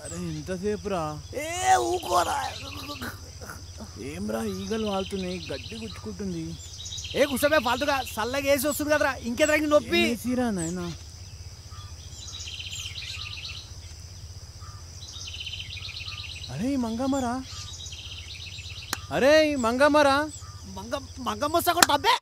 అరే ఎంతసేపు రా ఏ ఊకోరా ఏమ్రా ఈగలు వాళ్తున్నాయి గడ్డి గుచ్చుకుంటుంది ఏ కుసమే ఫాల్తుగా చల్లగా వేసి వస్తుంది కదరా ఇంకెదరికి నొప్పి ఏసీరా నాయనా అరే ఈ మంగమ్మరా అరే ఈ మంగమ్మరా మంగ మంగమ్మ సగం డబ్బే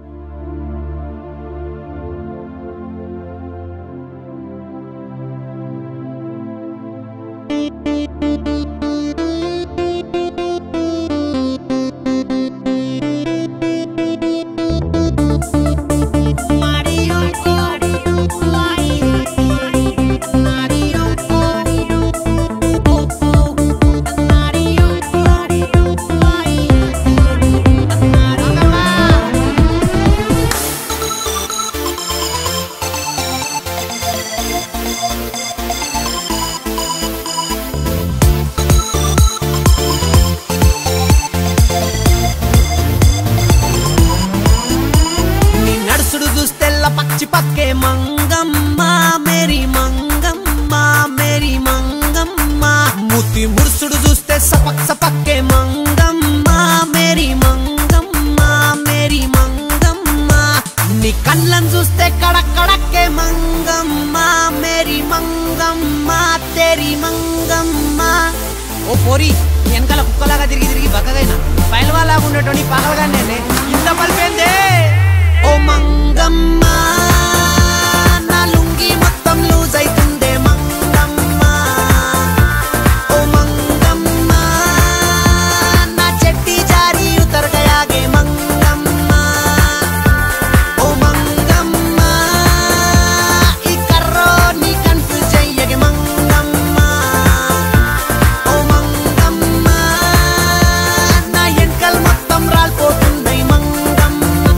నీ నడుసుడు చూస్తెల్ల పచ్చి పక్కే మంగమ్మ మేరీ మంగమ్మ మేరీ మంగమ్మ ముతి మురుసుడు చూస్తే సపక్ సపక్కే మంగమ్మ మేరీ మంగమ్మ మేరీ మంగమ్మ నీ కళ్ళను చూస్తే కడక్ కడక్కే మంగమ్మ మేరీ మంగమ్మ తేరి మంగమ్మ ఓ పోరి వెనకాల కుక్కలాగా తిరిగి తిరిగి బక్కగైనా పైలవాలాగా ఉండేటోని పగలగానే ఇంత పలిపోయిందే ఓ మంగమ్మ నా లుంగి మొత్తం లూజ్ అయితుందే మంగమ్మ ఓ మంగమ్మ నా చెట్టి జారి ఉతరగయాగే మంగమ్మ ఓ మంగమ్మ ఈ కర్రో నీ కన్ఫ్యూజ్ చెయ్యగే మంగమ్మ ఓ మంగమ్మ నా ఎంకల్ మొత్తం రాలిపోతున్నాయి మంగమ్మ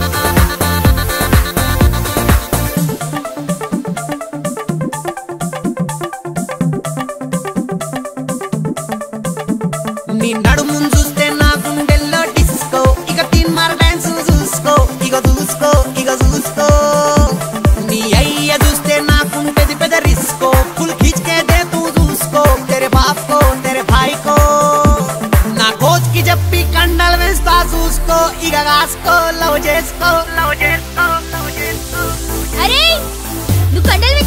నీ నడుము చూస్తే నా గుండెల్లో డిస్కో ఇక తిన్మార్ డాన్స్ చూసుకో ఇక చూసుకో ఇక చూసుకో నీ అయ్య చూస్తే నాకుంటది పెద్ద రిస్కో ఫుల్ ఖీచ్కే దే తూ చూసుకో తెరే బాప్ కో తెరే భాయ్ కో నా కోచ్ కి చెప్పి కండలు వేస్తా చూసుకో ఇక కాసుకో లవ్ చేసుకో లవ్ చేసుకో లవ్ చేసుకో అరే నువ్వు కండలు